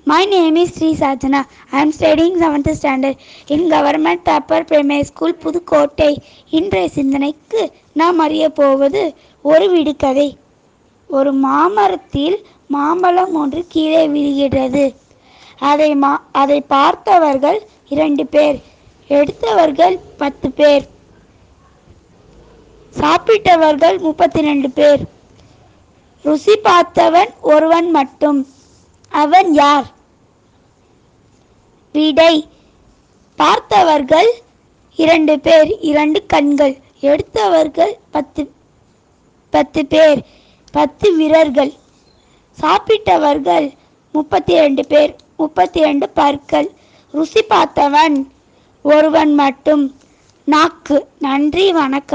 My name is Sri Sajana. I am studying 7th standard in Government Upper Primary School, Pudukkottai இன்றைய சிந்தனைக்கு நாம் அறிய போவது ஒரு விடுகதை ஒரு மாமரத்தில் மாம்பழம் ஒன்று கீழே விழுகிறது அதை மா அதை பார்த்தவர்கள் இரண்டு பேர் எடுத்தவர்கள் பத்து பேர் சாப்பிட்டவர்கள் முப்பத்தி ரெண்டு பேர் ருசி பார்த்தவன் ஒருவன் மட்டும் அவன் யார் விடை பார்த்தவர்கள் இரண்டு பேர் இரண்டு கண்கள் எடுத்தவர்கள் பத்து பத்து பேர் பத்து வீரர்கள் சாப்பிட்டவர்கள் முப்பத்தி ரெண்டு பேர் முப்பத்தி ரெண்டு பற்கள் ருசி பார்த்தவன் ஒருவன் மட்டும் நாக்கு நன்றி வணக்கம்